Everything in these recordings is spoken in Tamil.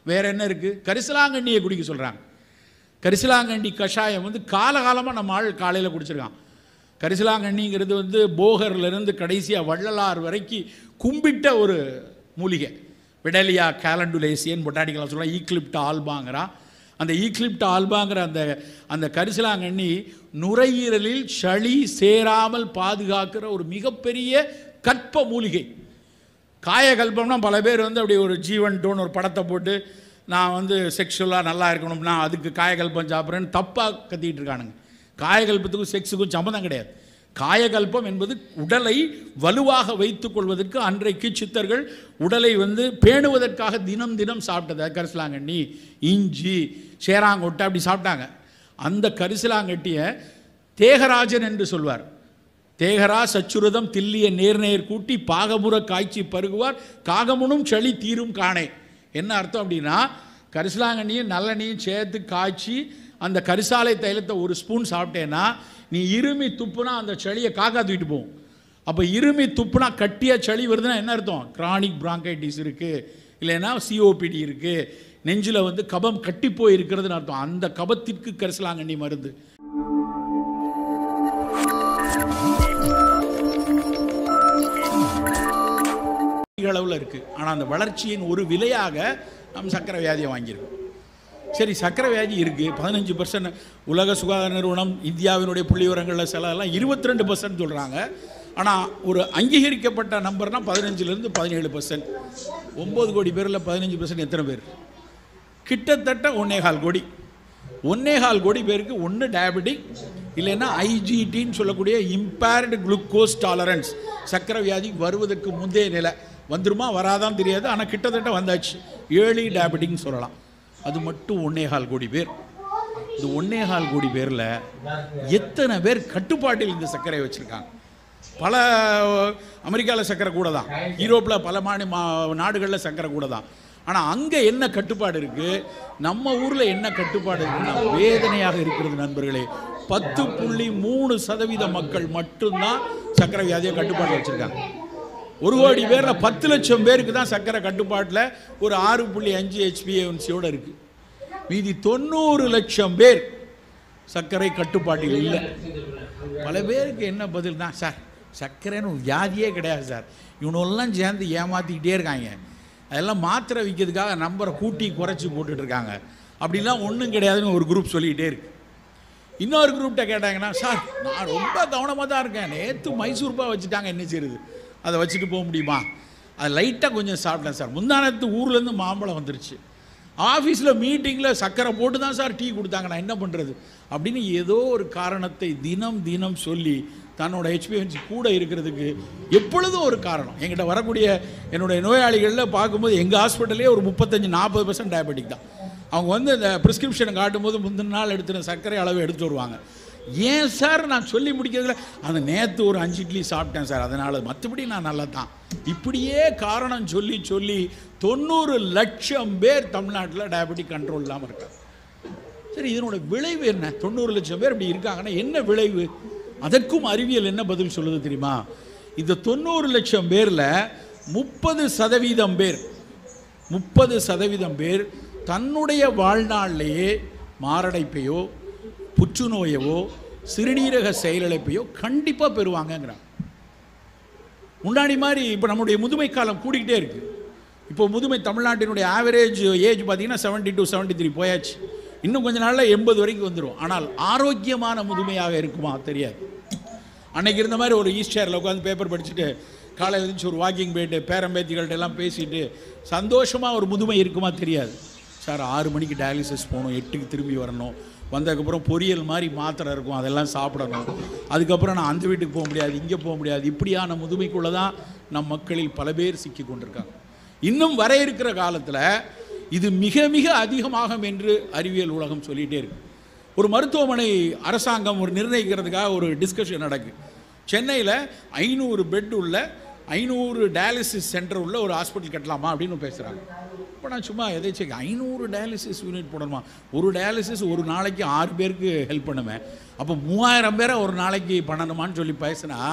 வேற என்ன இருக்குது கரிசலாங்கண்ணியை குடிக்க சொல்கிறாங்க கரிசலாங்கண்ணி கஷாயம் வந்து காலகாலமாக நம்ம ஆள் காலையில் குடிச்சிருக்கான் கரிசலாங்கண்ணிங்கிறது வந்து போகர்லேருந்து கடைசியாக வள்ளலார் வரைக்கும் கும்பிட்ட ஒரு மூலிகை விடலியா கேலண்டுலேசியன் பொட்டானிக்கலாக சொல்லலாம் ஈக்லிப்ட் ஆல்பாங்கிறா அந்த ஈக்லிப்ட் ஆல்பாங்கிற அந்த அந்த கரிசலாங்கண்ணி நுரையீரலில் சளி சேராமல் பாதுகாக்கிற ஒரு மிகப்பெரிய கற்ப மூலிகை காயகல்பம்னா பல பேர் வந்து அப்படி ஒரு ஜீவன் டோன் ஒரு படத்தை போட்டு நான் வந்து செக்ஷுவலாக நல்லா இருக்கணும்னா அதுக்கு காயகல்பம் சாப்பிட்றேன்னு தப்பாக கத்திக்கிட்டு இருக்கானுங்க காயகல்பத்துக்கும் செக்ஸுக்கும் சம்மந்தம் கிடையாது காயகல்பம் என்பது உடலை வலுவாக வைத்துக் கொள்வதற்கு அன்றைக்கு சித்தர்கள் உடலை வந்து பேணுவதற்காக தினம் தினம் சாப்பிட்டது கரிசலாங்கண்ணி இஞ்சி சேராங்கொட்டை அப்படி சாப்பிட்டாங்க அந்த கரிசலாங்கட்டியை தேகராஜன் என்று சொல்வார் தேகரா சச்சுரதம் தில்லிய நேர்நேர் கூட்டி பாகமுற காய்ச்சி பருகுவார் காகமுனும் சளி தீரும் காணே என்ன அர்த்தம் அப்படின்னா கரிசலாங்கண்ணியும் நல்லெண்ணையும் சேர்த்து காய்ச்சி அந்த கரிசாலை தைலத்தை ஒரு ஸ்பூன் சாப்பிட்டேன்னா நீ இருமி துப்புனா அந்த சளியை காக்கா தூக்கிட்டு போகும் அப்போ இருமி துப்புனா கட்டிய சளி வருதுன்னா என்ன அர்த்தம் கிரானிக் பிராங்கைட்டிஸ் இருக்குது இல்லைன்னா சிஓபிடி இருக்குது நெஞ்சில் வந்து கபம் கட்டி போய் இருக்கிறதுன்னு அர்த்தம் அந்த கபத்திற்கு கரிசலாங்கண்ணி மருந்து அளவில் இருக்குது ஆனால் அந்த வளர்ச்சியின் ஒரு விலையாக நம்ம சக்கரை வியாதியை வாங்கியிருக்கோம் சரி சக்கரை வியாதி இருக்குது பதினஞ்சு பர்சன்ட் உலக சுகாதார நிறுவனம் இந்தியாவினுடைய புள்ளி விவரங்களில் செலவெல்லாம் இருபத்தி ரெண்டு பர்சன்ட் சொல்கிறாங்க ஆனால் ஒரு அங்கீகரிக்கப்பட்ட நம்பர்னா பதினஞ்சுலேருந்து பதினேழு பர்சன்ட் ஒம்பது கோடி பேரில் பதினஞ்சு பர்சன்ட் எத்தனை பேர் கிட்டத்தட்ட ஒன்னேகால் கோடி ஒன்னேகால் கோடி பேருக்கு ஒன்று டயபெட்டிக் இல்லைன்னா ஐஜிடின்னு சொல்லக்கூடிய இம்பேர்டு குளுக்கோஸ் டாலரன்ஸ் சக்கரை வியாதி வருவதற்கு முந்தைய நிலை வந்துருமா வராதான் தெரியாது ஆனால் கிட்டத்தட்ட வந்தாச்சு ஏர்லி டயபெட்டிக்னு சொல்லலாம் அது மட்டும் ஒன்னேகால் கோடி பேர் இந்த ஒன்னேகால் கோடி பேரில் எத்தனை பேர் கட்டுப்பாட்டில் இந்த சர்க்கரை வச்சுருக்காங்க பல அமெரிக்காவில் சர்க்கரை கூட தான் யூரோப்பில் பல மாநில மா நாடுகளில் சர்க்கரை கூட தான் ஆனால் அங்கே என்ன கட்டுப்பாடு இருக்குது நம்ம ஊரில் என்ன கட்டுப்பாடு இருக்குன்னா வேதனையாக இருக்கிறது நண்பர்களே பத்து புள்ளி மூணு சதவீத மக்கள் மட்டும்தான் சர்க்கரை வியாதியை கட்டுப்பாட்டில் வச்சுருக்காங்க ஒரு கோடி பேரில் பத்து லட்சம் பேருக்கு தான் சர்க்கரை கட்டுப்பாட்டில் ஒரு ஆறு புள்ளி அஞ்சு ஹெச்பிஏன்சியோடு இருக்குது மீதி தொண்ணூறு லட்சம் பேர் சர்க்கரை கட்டுப்பாட்டில் இல்லை பல பேருக்கு என்ன பதில் தான் சார் சர்க்கரைன்னு ஒரு வியாதியே கிடையாது சார் இவனெல்லாம் சேர்ந்து ஏமாற்றிக்கிட்டே இருக்காங்க அதெல்லாம் மாத்திரை விற்கிறதுக்காக நம்பரை கூட்டி குறைச்சி போட்டுட்டு இருக்காங்க அப்படிலாம் ஒன்றும் கிடையாதுன்னு ஒரு குரூப் சொல்லிக்கிட்டே இருக்கு இன்னொரு குரூப்கிட்ட கேட்டாங்கன்னா சார் நான் ரொம்ப கவனமாக தான் இருக்கேன் நேற்று மைசூர்பா வச்சுட்டாங்க என்ன செய்யுது அதை வச்சுட்டு போக முடியுமா அது லைட்டாக கொஞ்சம் சாப்பிட்டேன் சார் முந்தானத்து ஊர்லேருந்து மாம்பழம் வந்துருச்சு ஆஃபீஸில் மீட்டிங்கில் சக்கரை போட்டு தான் சார் டீ கொடுத்தாங்க நான் என்ன பண்ணுறது அப்படின்னு ஏதோ ஒரு காரணத்தை தினம் தினம் சொல்லி தன்னோட ஹெச்பிஎன்சி கூட இருக்கிறதுக்கு எப்பொழுதும் ஒரு காரணம் எங்கிட்ட வரக்கூடிய என்னுடைய நோயாளிகளில் பார்க்கும்போது எங்கள் ஹாஸ்பிட்டலே ஒரு முப்பத்தஞ்சு நாற்பது பர்சன்ட் டயபெட்டிக் தான் அவங்க வந்து இந்த ப்ரிஸ்கிரிப்ஷனை காட்டும்போது முந்தின நாள் எடுத்துன சர்க்கரை அளவு எடுத்து வருவாங்க ஏன் சார் நான் சொல்லி முடிக்கிறதுல அந்த நேற்று ஒரு அஞ்சு இட்லி சாப்பிட்டேன் சார் அதனால் மற்றபடி நான் நல்லா தான் இப்படியே காரணம் சொல்லி சொல்லி தொண்ணூறு லட்சம் பேர் தமிழ்நாட்டில் டயபெட்டிக் கண்ட்ரோல் இல்லாமல் இருக்காங்க சரி இதனோட விளைவு என்ன தொண்ணூறு லட்சம் பேர் இப்படி இருக்காங்கன்னா என்ன விளைவு அதற்கும் அறிவியல் என்ன பதில் சொல்லுது தெரியுமா இந்த தொண்ணூறு லட்சம் பேரில் முப்பது சதவீதம் பேர் முப்பது சதவீதம் பேர் தன்னுடைய வாழ்நாளிலேயே மாரடைப்பையோ புற்றுநோயவோ சிறுநீரக செயலிழப்பையோ கண்டிப்பாக பெறுவாங்கங்கிறாங்க முன்னாடி மாதிரி இப்போ நம்முடைய முதுமை காலம் கூடிக்கிட்டே இருக்கு இப்போ முதுமை தமிழ்நாட்டினுடைய ஆவரேஜ் ஏஜ் பார்த்தீங்கன்னா செவன்ட்டி டூ செவன்ட்டி த்ரீ போயாச்சு இன்னும் கொஞ்ச நாளில் எண்பது வரைக்கும் வந்துடும் ஆனால் ஆரோக்கியமான முதுமையாக இருக்குமா தெரியாது அன்னைக்கு இருந்த மாதிரி ஒரு ஈஸ்டரில் உட்காந்து பேப்பர் படிச்சுட்டு காலையில் எழுந்துச்சு ஒரு வாக்கிங் போயிட்டு பேரம்பேத்திகள்ட்ட எல்லாம் பேசிட்டு சந்தோஷமாக ஒரு முதுமை இருக்குமா தெரியாது சார் ஆறு மணிக்கு டயாலிசிஸ் போகணும் எட்டுக்கு திரும்பி வரணும் வந்ததுக்கப்புறம் பொரியல் மாதிரி மாத்திரை இருக்கும் அதெல்லாம் சாப்பிடணும் அதுக்கப்புறம் நான் அந்த வீட்டுக்கு போக முடியாது இங்கே போக முடியாது இப்படியான முதுமைக்குள்ளே தான் நம் மக்களில் பல பேர் சிக்கி கொண்டிருக்காங்க இன்னும் வர இருக்கிற காலத்தில் இது மிக மிக அதிகமாகும் என்று அறிவியல் உலகம் சொல்லிகிட்டே இருக்கு ஒரு மருத்துவமனை அரசாங்கம் ஒரு நிர்ணயிக்கிறதுக்காக ஒரு டிஸ்கஷன் நடக்குது சென்னையில் ஐநூறு பெட் உள்ள ஐநூறு டயாலிசிஸ் சென்டர் உள்ள ஒரு ஹாஸ்பிட்டல் கட்டலாமா அப்படின்னு பேசுகிறாங்க இப்போ நான் சும்மா எதாச்சும் ஐநூறு டயாலிசிஸ் யூனிட் போடணுமா ஒரு டயாலிசிஸ் ஒரு நாளைக்கு ஆறு பேருக்கு ஹெல்ப் பண்ணுவேன் அப்போ மூவாயிரம் பேரை ஒரு நாளைக்கு பண்ணணுமான்னு சொல்லி பேசினா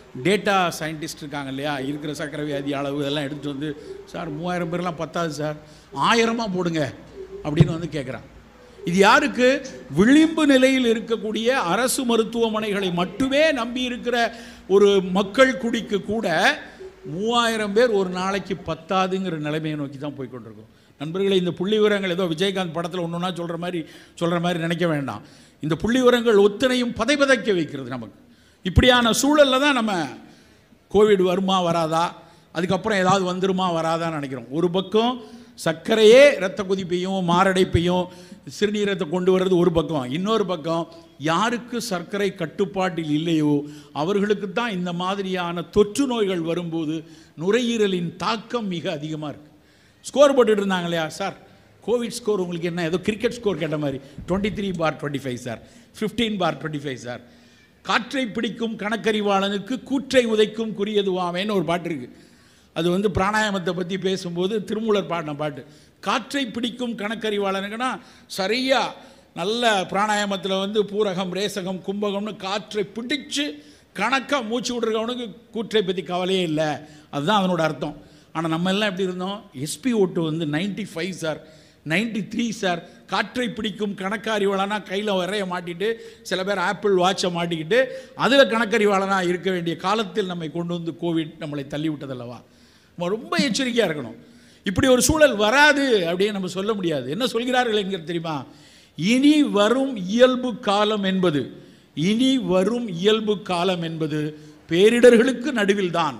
டேட்டா சயின்டிஸ்ட் இருக்காங்க இல்லையா இருக்கிற சர்க்கரை வியாதி அளவு இதெல்லாம் எடுத்துட்டு வந்து சார் மூவாயிரம் பேர்லாம் பத்தாது சார் ஆயிரமாக போடுங்க அப்படின்னு வந்து கேட்குறாங்க இது யாருக்கு விளிம்பு நிலையில் இருக்கக்கூடிய அரசு மருத்துவமனைகளை மட்டுமே நம்பி இருக்கிற ஒரு மக்கள் குடிக்கு கூட மூவாயிரம் பேர் ஒரு நாளைக்கு பத்தாதுங்கிற நிலைமையை நோக்கி தான் போய் கொண்டிருக்கோம் நண்பர்களே இந்த புள்ளி விவரங்கள் ஏதோ விஜயகாந்த் படத்தில் ஒன்று ஒன்றா சொல்கிற மாதிரி சொல்கிற மாதிரி நினைக்க வேண்டாம் இந்த புள்ளி விவரங்கள் ஒத்தனையும் பதைபதைக்க வைக்கிறது நமக்கு இப்படியான சூழலில் தான் நம்ம கோவிட் வருமா வராதா அதுக்கப்புறம் ஏதாவது வந்துருமா வராதான்னு நினைக்கிறோம் ஒரு பக்கம் சர்க்கரையே இரத்த கொதிப்பையும் மாரடைப்பையும் சிறுநீரத்தை கொண்டு வர்றது ஒரு பக்கம் இன்னொரு பக்கம் யாருக்கு சர்க்கரை கட்டுப்பாட்டில் இல்லையோ அவர்களுக்கு தான் இந்த மாதிரியான தொற்று நோய்கள் வரும்போது நுரையீரலின் தாக்கம் மிக அதிகமாக இருக்குது ஸ்கோர் போட்டுட்டு இருந்தாங்க இல்லையா சார் கோவிட் ஸ்கோர் உங்களுக்கு என்ன ஏதோ கிரிக்கெட் ஸ்கோர் கேட்ட மாதிரி twenty three bar twenty five sir fifteen bar twenty five sir காற்றை பிடிக்கும் கணக்கறிவாளனுக்கு கூற்றை உதைக்கும் குறியதுவாமேன்னு ஒரு பாட்டு இருக்குது அது வந்து பிராணாயாமத்தை பற்றி பேசும்போது திருமூலர் பாடின பாட்டு காற்றை பிடிக்கும் கணக்கறிவாளனுக்குன்னா சரியாக நல்ல பிராணாயாமத்தில் வந்து பூரகம் ரேசகம் கும்பகம்னு காற்றை பிடிச்சு கணக்காக மூச்சு விட்ருக்கவனுக்கு கூற்றை பற்றி கவலையே இல்லை அதுதான் அதனோட அர்த்தம் ஆனால் நம்ம எல்லாம் எப்படி இருந்தோம் எஸ்பி ஓட்டு வந்து 95 ஃபைவ் சார் 93 த்ரீ சார் காற்றை பிடிக்கும் கணக்கறிவாளனா கையில் வரைய மாட்டிட்டு சில பேர் ஆப்பிள் வாட்சை மாட்டிக்கிட்டு அதில் கணக்கறிவாளனாக இருக்க வேண்டிய காலத்தில் நம்மை கொண்டு வந்து கோவிட் நம்மளை தள்ளி விட்டதல்லவா நம்ம ரொம்ப எச்சரிக்கையாக இருக்கணும் இப்படி ஒரு சூழல் வராது அப்படின்னு நம்ம சொல்ல முடியாது என்ன சொல்கிறார்கள் என்கிறது தெரியுமா இனி வரும் இயல்பு காலம் என்பது இனி வரும் இயல்பு காலம் என்பது பேரிடர்களுக்கு நடுவில் தான்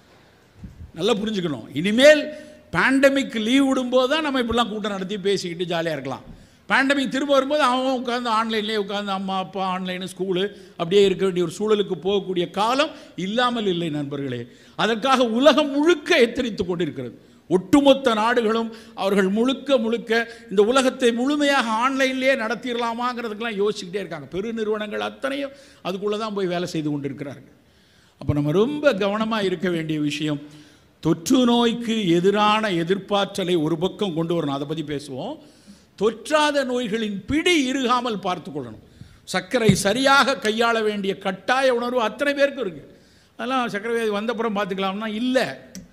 நல்லா புரிஞ்சுக்கணும் இனிமேல் பேண்டமிக் லீவ் விடும்போது தான் நம்ம இப்படிலாம் கூட்டம் நடத்தி பேசிக்கிட்டு ஜாலியாக இருக்கலாம் பேண்டமிக் திரும்ப வரும்போது அவன் உட்காந்து ஆன்லைன்லேயே உட்காந்து அம்மா அப்பா ஆன்லைனு ஸ்கூலு அப்படியே இருக்க வேண்டிய ஒரு சூழலுக்கு போகக்கூடிய காலம் இல்லாமல் இல்லை நண்பர்களே அதற்காக உலகம் முழுக்க எத்தரித்து கொண்டிருக்கிறது ஒட்டுமொத்த நாடுகளும் அவர்கள் முழுக்க முழுக்க இந்த உலகத்தை முழுமையாக ஆன்லைன்லேயே நடத்திடலாமாங்கிறதுக்கெல்லாம் யோசிச்சுக்கிட்டே இருக்காங்க பெரு நிறுவனங்கள் அத்தனையும் அதுக்குள்ளே தான் போய் வேலை செய்து கொண்டிருக்கிறார்கள் அப்போ நம்ம ரொம்ப கவனமாக இருக்க வேண்டிய விஷயம் தொற்று நோய்க்கு எதிரான எதிர்ப்பாற்றலை ஒரு பக்கம் கொண்டு வரணும் அதை பற்றி பேசுவோம் தொற்றாத நோய்களின் பிடி இருகாமல் பார்த்து கொள்ளணும் சர்க்கரை சரியாக கையாள வேண்டிய கட்டாய உணர்வு அத்தனை பேருக்கும் இருக்குது அதெல்லாம் சர்க்கரை வியாதி வந்தப்புறம் பார்த்துக்கலாம்னா இல்லை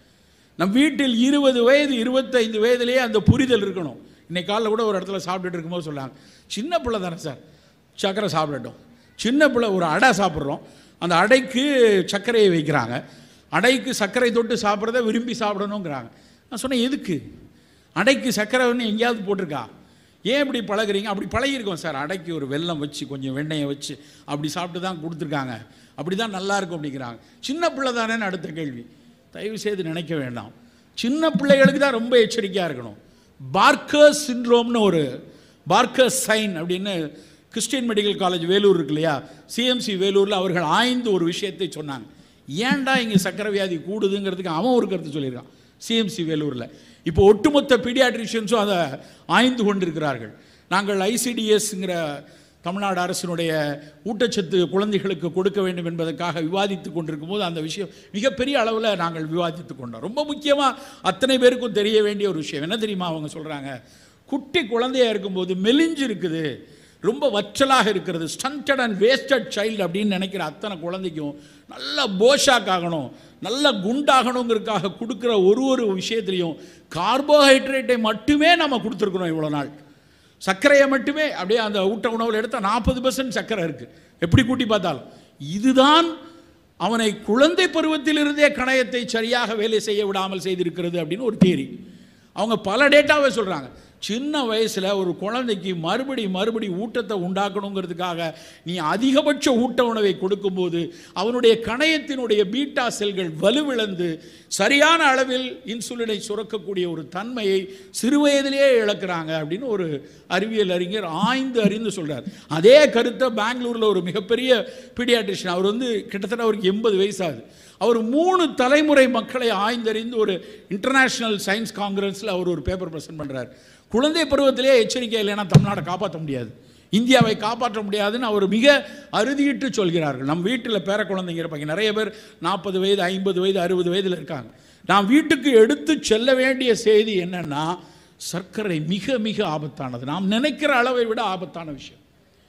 நம் வீட்டில் இருபது வயது இருபத்தைந்து வயதிலேயே அந்த புரிதல் இருக்கணும் இன்னைக்கு காலைல கூட ஒரு இடத்துல சாப்பிட்டுட்டு இருக்கும்போது சொன்னாங்க சின்ன பிள்ளை தானே சார் சர்க்கரை சாப்பிடட்டும் சின்ன பிள்ளை ஒரு அடை சாப்பிட்றோம் அந்த அடைக்கு சர்க்கரையை வைக்கிறாங்க அடைக்கு சர்க்கரை தொட்டு சாப்பிட்றத விரும்பி சாப்பிடணுங்கிறாங்க நான் சொன்னேன் எதுக்கு அடைக்கு சர்க்கரை ஒன்று எங்கேயாவது போட்டிருக்கா ஏன் இப்படி பழகுறீங்க அப்படி பழகிருக்கோம் சார் அடைக்கு ஒரு வெல்லம் வச்சு கொஞ்சம் வெண்ணெயை வச்சு அப்படி சாப்பிட்டு தான் கொடுத்துருக்காங்க அப்படி தான் நல்லா இருக்கும் அப்படிங்கிறாங்க சின்ன பிள்ளை தானேன்னு அடுத்த கேள்வி தயவு செய்து நினைக்க வேண்டாம் சின்ன பிள்ளைகளுக்கு தான் ரொம்ப எச்சரிக்கையாக இருக்கணும் பார்க்கர்ஸ் சிண்ட்ரோம்னு ஒரு பார்க்கர்ஸ் சைன் அப்படின்னு கிறிஸ்டியன் மெடிக்கல் காலேஜ் வேலூர் இருக்கு இல்லையா சிஎம்சி வேலூரில் அவர்கள் ஆய்ந்து ஒரு விஷயத்தை சொன்னாங்க ஏன்டா இங்கே சக்கரை வியாதி கூடுதுங்கிறதுக்கு அவன் ஒரு கருத்து சொல்லியிருக்கான் சிஎம்சி வேலூரில் இப்போ ஒட்டுமொத்த பீடியாட்ரிஷியன்ஸும் அதை ஆய்ந்து கொண்டிருக்கிறார்கள் நாங்கள் ஐசிடிஎஸ்ங்கிற தமிழ்நாடு அரசினுடைய ஊட்டச்சத்து குழந்தைகளுக்கு கொடுக்க வேண்டும் என்பதற்காக விவாதித்து கொண்டிருக்கும் போது அந்த விஷயம் மிகப்பெரிய அளவில் நாங்கள் விவாதித்து கொண்டோம் ரொம்ப முக்கியமாக அத்தனை பேருக்கும் தெரிய வேண்டிய ஒரு விஷயம் என்ன தெரியுமா அவங்க சொல்கிறாங்க குட்டி குழந்தையா இருக்கும்போது மெலிஞ்சு இருக்குது ரொம்ப வற்றலாக இருக்கிறது ஸ்டண்டட் அண்ட் வேஸ்டட் சைல்டு அப்படின்னு நினைக்கிற அத்தனை குழந்தைக்கும் நல்ல போஷாக் ஆகணும் நல்ல குண்டாகணுங்கிறதுக்காக கொடுக்குற ஒரு ஒரு விஷயத்துலையும் கார்போஹைட்ரேட்டை மட்டுமே நம்ம கொடுத்துருக்குறோம் இவ்வளோ நாள் சர்க்கரையை மட்டுமே அப்படியே அந்த ஊட்ட உணவில் எடுத்தால் நாற்பது பர்சன்ட் சர்க்கரை இருக்குது எப்படி கூட்டி பார்த்தாலும் இதுதான் அவனை குழந்தை பருவத்திலிருந்தே கணையத்தை சரியாக வேலை செய்ய விடாமல் செய்திருக்கிறது அப்படின்னு ஒரு தேரி அவங்க பல டேட்டாவை சொல்கிறாங்க சின்ன வயசில் ஒரு குழந்தைக்கு மறுபடி மறுபடி ஊட்டத்தை உண்டாக்கணுங்கிறதுக்காக நீ அதிகபட்ச ஊட்ட உணவை கொடுக்கும்போது அவனுடைய கணையத்தினுடைய பீட்டா செல்கள் வலுவிழந்து சரியான அளவில் இன்சுலினை சுரக்கக்கூடிய ஒரு தன்மையை சிறுவயதிலேயே இழக்கிறாங்க அப்படின்னு ஒரு அறிவியல் அறிஞர் ஆய்ந்து அறிந்து சொல்கிறார் அதே கருத்தை பெங்களூரில் ஒரு மிகப்பெரிய பீடியாட்ரிஷியன் அவர் வந்து கிட்டத்தட்ட அவருக்கு எண்பது வயசாகுது அவர் மூணு தலைமுறை மக்களை ஆய்ந்தறிந்து ஒரு இன்டர்நேஷ்னல் சயின்ஸ் காங்கிரஸில் அவர் ஒரு பேப்பர் ப்ரெசென்ட் பண்ணுறார் குழந்தை பருவத்திலே எச்சரிக்கை இல்லைன்னா தமிழ்நாடை காப்பாற்ற முடியாது இந்தியாவை காப்பாற்ற முடியாதுன்னு அவர் மிக அறுதியிட்டு சொல்கிறார்கள் நம் வீட்டில் பேர குழந்தைங்க இருப்பாங்க நிறைய பேர் நாற்பது வயது ஐம்பது வயது அறுபது வயதில் இருக்காங்க நாம் வீட்டுக்கு எடுத்து செல்ல வேண்டிய செய்தி என்னன்னா சர்க்கரை மிக மிக ஆபத்தானது நாம் நினைக்கிற அளவை விட ஆபத்தான விஷயம்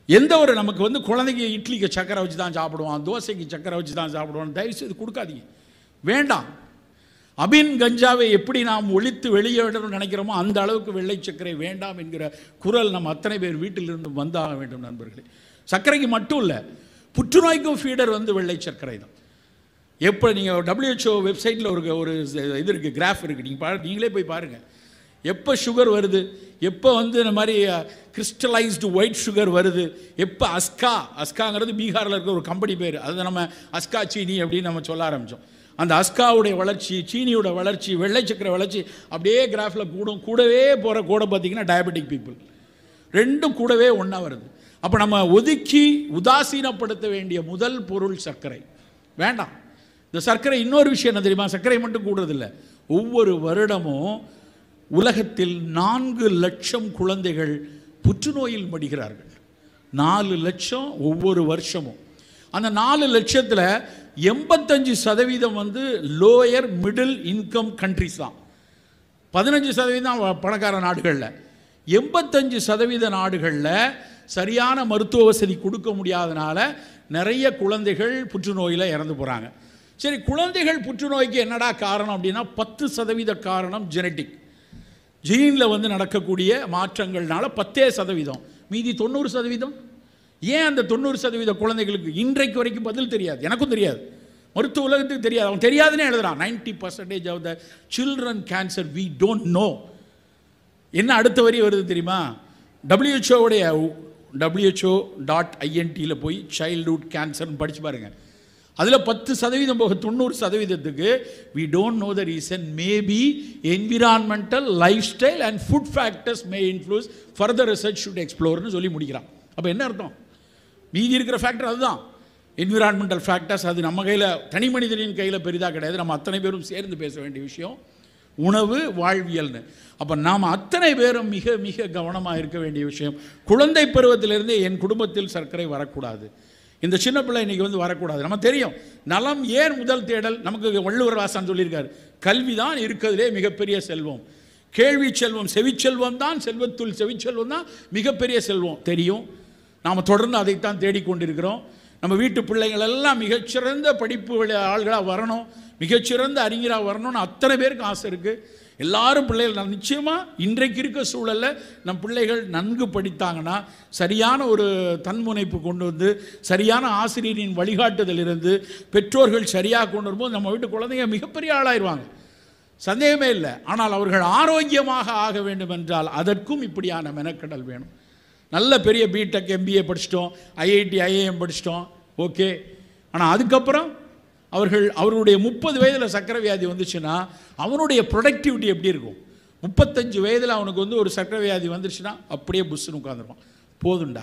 எந்த ஒரு நமக்கு வந்து குழந்தைங்க இட்லிக்கு சக்கரை வச்சு தான் சாப்பிடுவான் தோசைக்கு சக்கரை வச்சு தான் சாப்பிடுவான் தயவு செய்து கொடுக்காதீங்க வேண்டாம் அபின் கஞ்சாவை எப்படி நாம் ஒழித்து வெளியே விடணும்னு நினைக்கிறோமோ அந்த அளவுக்கு வெள்ளை சர்க்கரை வேண்டாம் என்கிற குரல் நம்ம அத்தனை பேர் வீட்டிலிருந்து வந்தாக வேண்டும் நண்பர்களே சர்க்கரைக்கு மட்டும் இல்லை புற்றுநோய்க்கும் ஃபீடர் வந்து வெள்ளை சர்க்கரை தான் எப்போ நீங்கள் டபிள்யூஹெச்ஓ வெப்சைட்டில் ஒரு ஒரு இது இருக்குது கிராஃப் இருக்குது நீங்கள் பா நீங்களே போய் பாருங்கள் எப்போ சுகர் வருது எப்போ வந்து இந்த மாதிரி கிறிஸ்டலைஸ்டு ஒயிட் சுகர் வருது எப்போ அஸ்கா அஸ்காங்கிறது பீகாரில் இருக்கிற ஒரு கம்பெனி பேர் அது நம்ம அஸ்கா சீனி அப்படின்னு நம்ம சொல்ல ஆரம்பித்தோம் அந்த அஸ்காவுடைய வளர்ச்சி சீனியோட வளர்ச்சி வெள்ளை சக்கரை வளர்ச்சி அப்படியே கிராஃபில் கூடும் கூடவே போகிற கூட பார்த்தீங்கன்னா டயபெட்டிக் பீப்புள் ரெண்டும் கூடவே ஒன்றா வருது அப்போ நம்ம ஒதுக்கி உதாசீனப்படுத்த வேண்டிய முதல் பொருள் சர்க்கரை வேண்டாம் இந்த சர்க்கரை இன்னொரு விஷயம் என்ன தெரியுமா சர்க்கரை மட்டும் கூடுறதில்ல ஒவ்வொரு வருடமும் உலகத்தில் நான்கு லட்சம் குழந்தைகள் புற்றுநோயில் மடிகிறார்கள் நாலு லட்சம் ஒவ்வொரு வருஷமும் அந்த நாலு லட்சத்தில் எண்பத்தஞ்சு சதவீதம் வந்து லோயர் மிடில் இன்கம் கண்ட்ரிஸ் தான் பதினஞ்சு சதவீதம் வ- பணக்கார நாடுகளில் எண்பத்தஞ்சு சதவீத நாடுகளில் சரியான மருத்துவ வசதி கொடுக்க முடியாதனால நிறைய குழந்தைகள் புற்றுநோயில் இறந்து போகிறாங்க சரி குழந்தைகள் புற்றுநோய்க்கு என்னடா காரணம் அப்படின்னா பத்து சதவீத காரணம் ஜெனட்டிக் ஜீனில் வந்து நடக்கக்கூடிய மாற்றங்கள்னால பத்தே சதவீதம் மீதி தொண்ணூறு சதவீதம் ஏன் அந்த தொண்ணூறு சதவீத குழந்தைகளுக்கு இன்றைக்கு வரைக்கும் பதில் தெரியாது எனக்கும் தெரியாது மருத்துவ உலகத்துக்கு தெரியாது அவன் தெரியாதுன்னே எழுதுறான் 90% percentage of the children cancer we don't know என்ன அடுத்த வரி வருது தெரியுமா டபிள்யூஹெச்ஓவுடைய டபிள்யூஹெச்ஓ டாட் ஐஎன்டியில் போய் சைல்ட்ஹுட் கேன்சர்னு படிச்சு பாருங்க அதில் பத்து சதவீதம் போக தொண்ணூறு சதவீதத்துக்கு we don't know the reason maybe environmental lifestyle and food factors may influence further research should எக்ஸ்ப்ளோர்னு சொல்லி முடிக்கிறான் அப்போ என்ன அர்த்தம் மீதி இருக்கிற ஃபேக்டர் அதுதான் என்விரான்மெண்டல் ஃபேக்டர்ஸ் அது நம்ம கையில் தனி மனிதனின் கையில் பெரிதாக கிடையாது நம்ம அத்தனை பேரும் சேர்ந்து பேச வேண்டிய விஷயம் உணவு வாழ்வியல்னு அப்போ நாம் அத்தனை பேரும் மிக மிக கவனமாக இருக்க வேண்டிய விஷயம் குழந்தை பருவத்திலிருந்தே என் குடும்பத்தில் சர்க்கரை வரக்கூடாது இந்த சின்ன பிள்ளை இன்னைக்கு வந்து வரக்கூடாது நம்ம தெரியும் நலம் ஏன் முதல் தேடல் நமக்கு வள்ளுவர் வாசன் சொல்லியிருக்காரு கல்வி தான் இருக்கிறதுலே மிகப்பெரிய செல்வம் கேள்வி செல்வம் செவிச்செல்வம் தான் செல்வத்துள் செவிச்செல்வம் தான் மிகப்பெரிய செல்வம் தெரியும் நாம் தொடர்ந்து அதைத்தான் தேடிக்கொண்டிருக்கிறோம் நம்ம வீட்டு பிள்ளைகள் எல்லாம் மிகச்சிறந்த படிப்பு உள்ள ஆள்களாக வரணும் மிகச்சிறந்த அறிஞராக வரணும்னு அத்தனை பேருக்கு ஆசை இருக்குது எல்லாரும் பிள்ளைகள் நான் நிச்சயமாக இன்றைக்கு இருக்க சூழலில் நம் பிள்ளைகள் நன்கு படித்தாங்கன்னா சரியான ஒரு தன்முனைப்பு கொண்டு வந்து சரியான ஆசிரியரின் வழிகாட்டுதல் இருந்து பெற்றோர்கள் சரியாக கொண்டு வரும்போது நம்ம வீட்டு குழந்தைங்க மிகப்பெரிய ஆளாயிருவாங்க சந்தேகமே இல்லை ஆனால் அவர்கள் ஆரோக்கியமாக ஆக வேண்டும் என்றால் அதற்கும் இப்படியான மெனக்கடல் வேணும் நல்ல பெரிய பிடெக் எம்பிஏ படிச்சிட்டோம் ஐஐடி ஐஏஎம் படிச்சிட்டோம் ஓகே ஆனால் அதுக்கப்புறம் அவர்கள் அவருடைய முப்பது வயதில் சக்கரை வியாதி வந்துச்சுன்னா அவனுடைய ப்ரொடக்டிவிட்டி எப்படி இருக்கும் முப்பத்தஞ்சு வயதில் அவனுக்கு வந்து ஒரு சக்கரை வியாதி வந்துருச்சுன்னா அப்படியே புஷ்ஷுன்னு உட்காந்துருப்பான் போதும்டா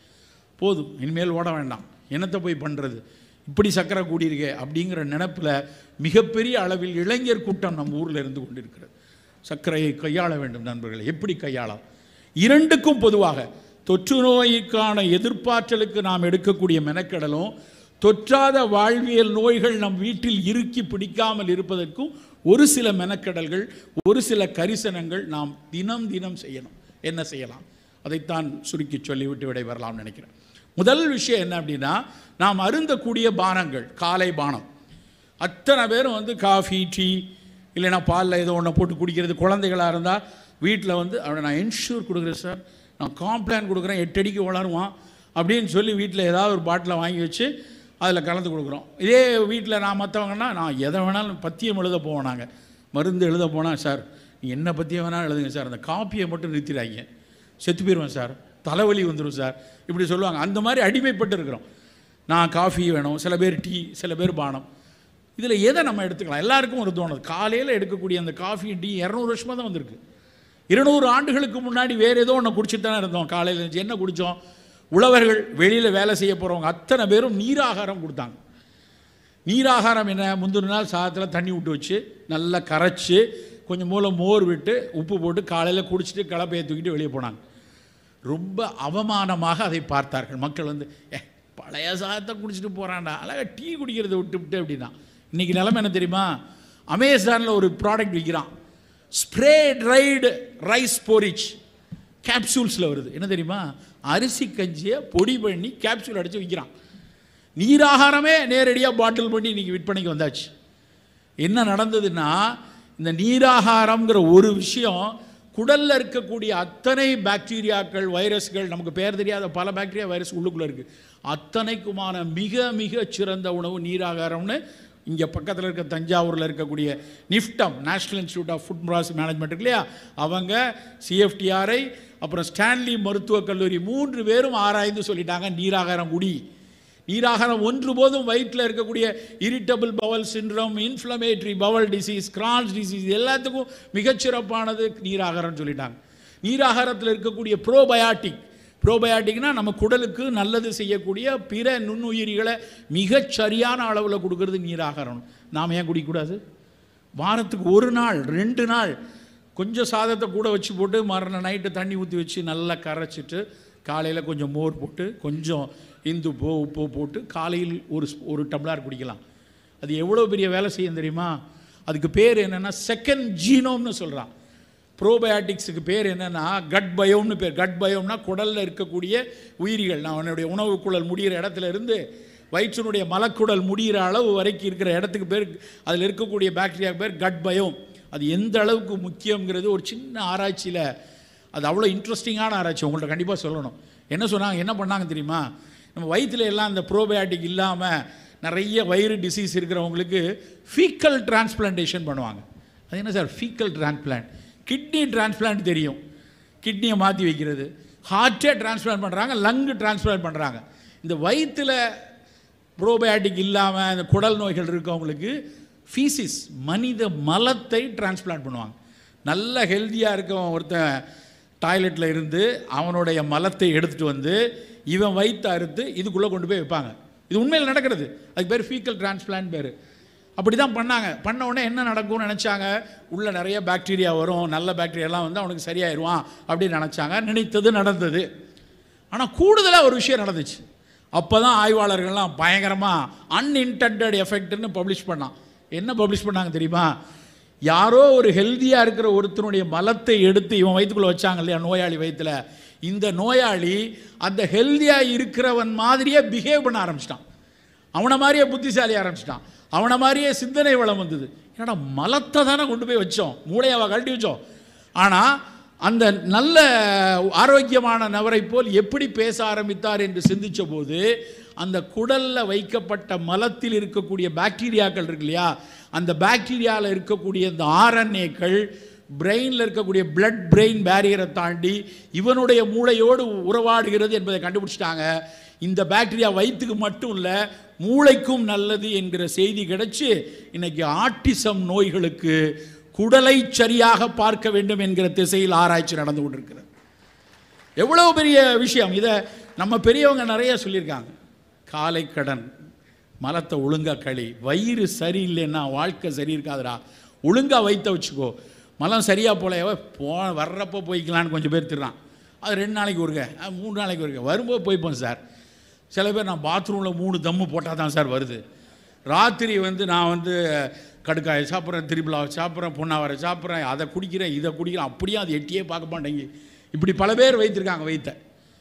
போதும் இனிமேல் ஓட வேண்டாம் என்னத்தை போய் பண்ணுறது இப்படி சக்கரை கூடியிருக்கே அப்படிங்கிற நினப்பில் மிகப்பெரிய அளவில் இளைஞர் கூட்டம் நம்ம ஊரில் இருந்து கொண்டிருக்கிறது சர்க்கரையை கையாள வேண்டும் நண்பர்களே எப்படி கையாளலாம் இரண்டுக்கும் பொதுவாக தொற்று நோய்க்கான எதிர்ப்பாற்றலுக்கு நாம் எடுக்கக்கூடிய மெனக்கெடலும் தொற்றாத வாழ்வியல் நோய்கள் நம் வீட்டில் இறுக்கி பிடிக்காமல் இருப்பதற்கும் ஒரு சில மெனக்கெடல்கள் ஒரு சில கரிசனங்கள் நாம் தினம் தினம் செய்யணும் என்ன செய்யலாம் அதைத்தான் சுருக்கி சொல்லிவிட்டு விடை வரலாம்னு நினைக்கிறேன் முதல் விஷயம் என்ன அப்படின்னா நாம் அருந்தக்கூடிய பானங்கள் காலை பானம் அத்தனை பேரும் வந்து காஃபி டீ இல்லைன்னா பாலில் ஏதோ ஒன்று போட்டு குடிக்கிறது குழந்தைகளாக இருந்தால் வீட்டில் வந்து அவனை நான் இன்ஷூர் கொடுக்குறேன் சார் நான் காம்ப்ளான் கொடுக்குறேன் எட்டு அடிக்கு வளருவான் அப்படின்னு சொல்லி வீட்டில் ஏதாவது ஒரு பாட்டில் வாங்கி வச்சு அதில் கலந்து கொடுக்குறோம் இதே வீட்டில் நான் மற்றவங்கன்னா நான் எதை வேணாலும் பத்தியம் எழுத போவோம் நாங்கள் மருந்து எழுத போனால் சார் நீ என்ன பற்றியம் வேணாலும் எழுதுங்க சார் அந்த காப்பியை மட்டும் நிறுத்திடாங்க செத்து போயிடுவேன் சார் தலைவலி வந்துடும் சார் இப்படி சொல்லுவாங்க அந்த மாதிரி அடிமைப்பட்டு இருக்கிறோம் நான் காஃபி வேணும் சில பேர் டீ சில பேர் பானம் இதில் எதை நம்ம எடுத்துக்கலாம் எல்லாருக்கும் ஒரு தோணுது காலையில் எடுக்கக்கூடிய அந்த காஃபி டீ இரநூறு வருஷமாக தான் வந்திருக்கு இருநூறு ஆண்டுகளுக்கு முன்னாடி வேறு ஏதோ ஒன்று குடிச்சிட்டு தானே இருந்தோம் காலையில் இருந்துச்சு என்ன குடித்தோம் உழவர்கள் வெளியில் வேலை செய்ய போகிறவங்க அத்தனை பேரும் நீராகாரம் கொடுத்தாங்க நீராகாரம் என்ன முந்தின நாள் சாதத்தில் தண்ணி விட்டு வச்சு நல்லா கரைச்சி கொஞ்சம் மூலம் மோர் விட்டு உப்பு போட்டு காலையில் குடிச்சிட்டு கலப்பையை தூக்கிட்டு வெளியே போனாங்க ரொம்ப அவமானமாக அதை பார்த்தார்கள் மக்கள் வந்து ஏ பழைய சாதத்தை குடிச்சிட்டு போகிறான்டா அழகாக டீ குடிக்கிறத விட்டு விட்டு அப்படின்னா இன்றைக்கி நிலைமை என்ன தெரியுமா அமேசானில் ஒரு ப்ராடக்ட் விற்கிறான் ஸ்ப்ரே ட்ரைடு ரைஸ் போரிச் கேப்சூல்ஸில் வருது என்ன தெரியுமா அரிசி கஞ்சியை பொடி பண்ணி கேப்சூல் அடித்து விற்கிறான் நீராகாரமே நேரடியாக பாட்டில் பண்ணி இன்றைக்கி விற்பனைக்கு வந்தாச்சு என்ன நடந்ததுன்னா இந்த நீராகாரம்ங்கிற ஒரு விஷயம் குடல்ல இருக்கக்கூடிய அத்தனை பாக்டீரியாக்கள் வைரஸ்கள் நமக்கு பேர் தெரியாத பல பாக்டீரியா வைரஸ் உள்ளுக்குள்ளே இருக்குது அத்தனைக்குமான மிக மிக சிறந்த உணவு நீராகாரம்னு இங்கே பக்கத்தில் இருக்க தஞ்சாவூரில் இருக்கக்கூடிய NIFTEM national institute of food process management இருக்கு இல்லையா அவங்க சிஎஃப்டிஆர்ஐ அப்புறம் ஸ்டான்லி மருத்துவக் கல்லூரி மூன்று பேரும் ஆராய்ந்து சொல்லிட்டாங்க நீராகாரம் குடி நீராகாரம் ஒன்று போதும் வயிற்றில் இருக்கக்கூடிய irritable bowel syndrome inflammatory bowel disease Crohn's disease எல்லாத்துக்கும் மிகச்சிறப்பானது நீராகாரம்னு சொல்லிட்டாங்க நீராகாரத்தில் இருக்கக்கூடிய ப்ரோபயாட்டிக் ப்ரோபயாட்டிக்னா நம்ம குடலுக்கு நல்லது செய்யக்கூடிய பிற நுண்ணுயிரிகளை மிகச் சரியான அளவில் கொடுக்கறது நீராகாரம் நாம் ஏன் குடிக்கக்கூடாது வாரத்துக்கு ஒரு நாள் ரெண்டு நாள் கொஞ்சம் சாதத்தை கூட வச்சு போட்டு மறுநாள் நைட்டு தண்ணி ஊற்றி வச்சு நல்லா கரைச்சிட்டு காலையில் கொஞ்சம் மோர் போட்டு கொஞ்சம் இந்து போ உப்பு போட்டு காலையில் ஒரு ஸ்பூ- ஒரு டம்ளர் குடிக்கலாம் அது எவ்வளோ பெரிய வேலை செய்யும் தெரியுமா அதுக்கு பேர் என்னென்னா செகண்ட் ஜீனோம்னு சொல்கிறான் ப்ரோபயாட்டிக்ஸுக்கு பேர் என்னென்னா கட் பயோம்னு பேர் கட் பயோம்னா குடலில் இருக்கக்கூடிய உயிரிகள் நான் அவனுடைய உணவு குழல் முடிகிற இடத்துல இருந்து வயிற்றினுடைய மலக்குடல் முடிகிற அளவு வரைக்கும் இருக்கிற இடத்துக்கு பேர் அதில் இருக்கக்கூடிய பாக்டீரியா பேர் கட் பயோம் அது எந்த அளவுக்கு முக்கியங்கிறது ஒரு சின்ன ஆராய்ச்சியில் அது அவ்வளோ இன்ட்ரெஸ்டிங்கான ஆராய்ச்சி உங்கள்ட்ட கண்டிப்பாக சொல்லணும் என்ன சொன்னாங்க என்ன பண்ணாங்க தெரியுமா நம்ம வயிற்றுல எல்லாம் இந்த ப்ரோபயாட்டிக் இல்லாமல் நிறைய வயிறு டிசீஸ் இருக்கிறவங்களுக்கு ஃபீக்கல் டிரான்ஸ்பிளான்டேஷன் பண்ணுவாங்க அது என்ன sir faecal transplant kidney transplant தெரியும் கிட்னியை மாற்றி வைக்கிறது ஹார்ட்டே டிரான்ஸ்பிளான்ட் பண்ணுறாங்க லங்கு டிரான்ஸ்பிளான்ட் பண்ணுறாங்க இந்த வயிற்றில் ப்ரோபயாட்டிக் இல்லாமல் இந்த குடல் நோய்கள் இருக்கவங்களுக்கு ஃபீசிஸ் மனித மலத்தை டிரான்ஸ்பிளான்ட் பண்ணுவாங்க நல்ல ஹெல்த்தியாக இருக்கவன் ஒருத்தன் டாய்லெட்டில் இருந்து அவனுடைய மலத்தை எடுத்துகிட்டு வந்து இவன் வயிற்று அறுத்து இதுக்குள்ளே கொண்டு போய் வைப்பாங்க இது உண்மையில் நடக்கிறது அதுக்கு பேர் ஃபீக்கல் டிரான்ஸ்பிளான்ட் பேர் அப்படி தான் பண்ணாங்க பண்ண உடனே என்ன நடக்கும்னு நினச்சாங்க உள்ளே நிறைய பாக்டீரியா வரும் நல்ல பாக்டீரியாலாம் வந்து அவனுக்கு சரியாயிருவான் அப்படின்னு நினச்சாங்க நினைத்தது நடந்தது ஆனால் கூடுதலாக ஒரு விஷயம் நடந்துச்சு அப்போ தான் ஆய்வாளர்கள்லாம் பயங்கரமாக அன்இன்டென்டட் எஃபெக்ட்னு பப்ளிஷ் பண்ணான் என்ன பப்ளிஷ் பண்ணாங்க தெரியுமா யாரோ ஒரு ஹெல்த்தியாக இருக்கிற ஒருத்தனுடைய மலத்தை எடுத்து இவன் வயிற்றுக்குள்ளே வச்சாங்க இல்லையா நோயாளி வயித்துல இந்த நோயாளி அந்த ஹெல்த்தியாக இருக்கிறவன் மாதிரியே பிஹேவ் பண்ண ஆரம்பிச்சிட்டான் அவனை மாதிரியே புத்திசாலி ஆரம்பிச்சிட்டான் அவனை மாதிரியே சிந்தனை வளம் வந்தது என்னடா மலத்தை தானே கொண்டு போய் வச்சோம் மூளையாவா கழட்டி வச்சோம் ஆனால் அந்த நல்ல ஆரோக்கியமான நபரை போல் எப்படி பேச ஆரம்பித்தார் என்று சிந்திச்ச போது அந்த குடல்ல வைக்கப்பட்ட மலத்தில் இருக்கக்கூடிய பாக்டீரியாக்கள் இருக்கு இல்லையா அந்த பாக்டீரியாவில் இருக்கக்கூடிய இந்த ஆர்என்ஏக்கள் பிரெயினில் இருக்கக்கூடிய பிளட் பிரெயின் பேரியரை தாண்டி இவனுடைய மூளையோடு உறவாடுகிறது என்பதை கண்டுபிடிச்சிட்டாங்க இந்த பாக்டீரியா வயிற்றுக்கு மட்டும் இல்லை மூளைக்கும் நல்லது என்கிற செய்தி கிடைச்சு இன்னைக்கு ஆட்டிசம் நோய்களுக்கு குடலை சரியாக பார்க்க வேண்டும் என்கிற திசையில் ஆராய்ச்சி நடந்து கொண்டிருக்கிறது எவ்வளவு பெரிய விஷயம் இதை நம்ம பெரியவங்க நிறைய சொல்லியிருக்காங்க காலை கடன் மலத்தை ஒழுங்கா களி வயிறு சரியில்லைன்னா வாழ்க்கை சரி இருக்காதுடா ஒழுங்கா வைத்த வச்சுக்கோ மலம் சரியாக போலையவ போ வர்றப்போ போய்க்கலான்னு கொஞ்சம் பேர் திடுறான் அது ரெண்டு நாளைக்கு ஒருக்க அது மூணு நாளைக்கு ஒருக்க வரும்போது போய்ப்போம் சார் சில பேர் நான் பாத்ரூமில் மூணு தம்மு போட்டால் தான் சார் வருது ராத்திரி வந்து நான் வந்து கடுக்காயை சாப்பிட்றேன் திருப்பிலாவை சாப்பிட்றேன் பொன்னாவரை சாப்பிட்றேன் அதை குடிக்கிறேன் இதை குடிக்கிறேன் அப்படியே அது எட்டியே பார்க்க மாட்டேங்க இப்படி பல பேர் வைத்திருக்காங்க வைத்த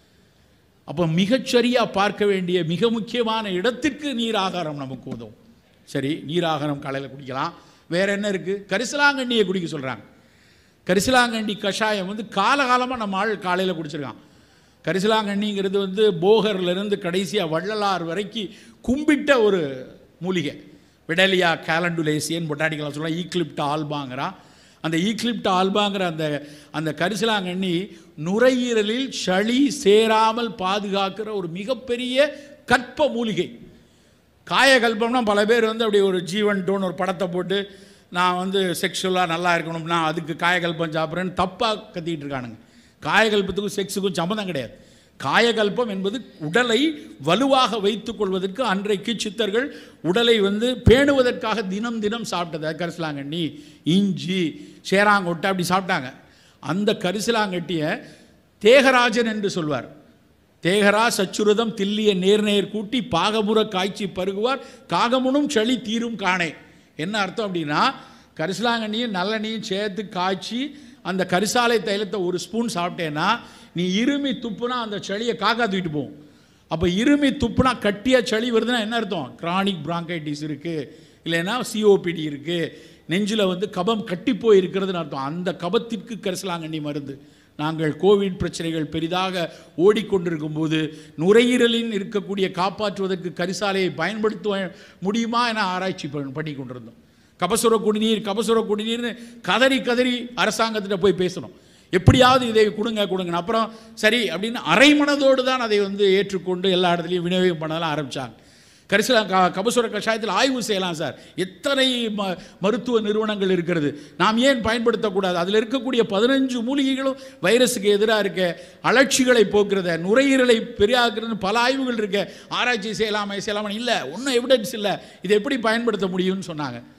அப்போ மிகச்சரியாக பார்க்க வேண்டிய மிக முக்கியமான இடத்திற்கு நீராகாரம் நமக்கு உதவும் சரி நீராகாரம் காலையில் குடிக்கலாம் வேற என்ன இருக்குது கரிசலாங்கண்ணியை குடிக்க சொல்கிறாங்க கரிசலாங்கண்ணி கஷாயம் வந்து காலகாலமாக நம்ம ஆள் காலையில் குடிச்சிருக்கான் கரிசலாங்கண்ணிங்கிறது வந்து போகர்லேருந்து கடைசியாக வள்ளலார் வரைக்கும் கும்பிட்ட ஒரு மூலிகை விடலியா கேலண்டுலேசியன் பொட்டானிக்கலாக சொல்லலாம் ஈக்லிப்ட் ஆல்பாங்கிறா அந்த ஈக்லிப்ட் ஆல்பாங்கிற அந்த அந்த கரிசலாங்கண்ணி நுரையீரலில் சளி சேராமல் பாதுகாக்கிற ஒரு மிகப்பெரிய கற்ப மூலிகை காயகல்பம்னா பல பேர் வந்து அப்படி ஒரு ஜீவன் டோன் ஒரு படத்தை போட்டு நான் வந்து செக்ஷுவலாக நல்லா இருக்கணும்னா அதுக்கு காயகல்பம் சாப்பிட்றேன்னு தப்பாக கத்திக்கிட்டு இருக்கானுங்க காயகல்பத்துக்கும் செக்ஸுக்கும் சம்மந்தம் கிடையாது காயகல்பம் என்பது உடலை வலுவாக வைத்துக் கொள்வதற்கு அன்றைக்கு சித்தர்கள் உடலை வந்து பேணுவதற்காக தினம் தினம் சாப்பிட்டது கரிசலாங்கண்ணி இஞ்சி சேராங்கொட்டை அப்படி சாப்பிட்டாங்க அந்த கரிசலாங்கட்டியை தேகராஜன் என்று சொல்வார் தேகரா சச்சுருதம் தில்லிய நேர்நேர் கூட்டி பாகமுற காய்ச்சி பருகுவார் காகமுனும் சளி தீரும் காணே என்ன அர்த்தம் அப்படின்னா கரிசலாங்கண்ணியும் நல்லெண்ணையும் சேர்த்து காய்ச்சி அந்த கரிசாலை தைலத்தை ஒரு ஸ்பூன் சாப்பிட்டேன்னா நீ இருமி துப்புனா அந்த சளியை காக்கா தூக்கிட்டு போகும் அப்போ இருமி துப்புனா கட்டியாக சளி வருதுன்னா என்ன அர்த்தம் கிரானிக் பிராங்கைட்டிஸ் இருக்குது இல்லைன்னா சிஓபிடி இருக்குது நெஞ்சில் வந்து கபம் கட்டி போய் இருக்கிறதுன்னு அர்த்தம் அந்த கபத்திற்கு கரிசலாங்கண்ணி மருந்து நாங்கள் கோவிட் பிரச்சனைகள் பெரிதாக ஓடிக்கொண்டிருக்கும் போது நுரையீரலின் இருக்கக்கூடிய காப்பாற்றுவதற்கு கரிசாலையை பயன்படுத்த முடியுமா என ஆராய்ச்சி பண்- பண்ணி கொண்டிருந்தோம் கபசுர குடிநீர் கபசுர குடிநீர்னு கதறி கதறி அரசாங்கத்திட்ட போய் பேசணும் எப்படியாவது இதை கொடுங்க கொடுங்க அப்புறம் சரி அப்படின்னு அரைமனதோடு தான் அதை வந்து ஏற்றுக்கொண்டு எல்லா இடத்துலையும் விநியோகம் பண்ணலாம் ஆரம்பித்தாங்க கரிசலா க கபசுர கஷாயத்தில் ஆய்வு செய்யலாம் சார் எத்தனை ம மருத்துவ நிறுவனங்கள் இருக்கிறது நாம் ஏன் பயன்படுத்தக்கூடாது அதில் இருக்கக்கூடிய பதினஞ்சு மூலிகைகளும் வைரஸுக்கு எதிராக இருக்க அலட்சிகளை போக்குறத நுரையீரலை பெரியாக்குறது பல ஆய்வுகள் இருக்க ஆராய்ச்சி செய்யலாமே செய்யலாமா இல்லை ஒன்றும் எவிடன்ஸ் இல்லை இதை எப்படி பயன்படுத்த முடியும்னு சொன்னாங்க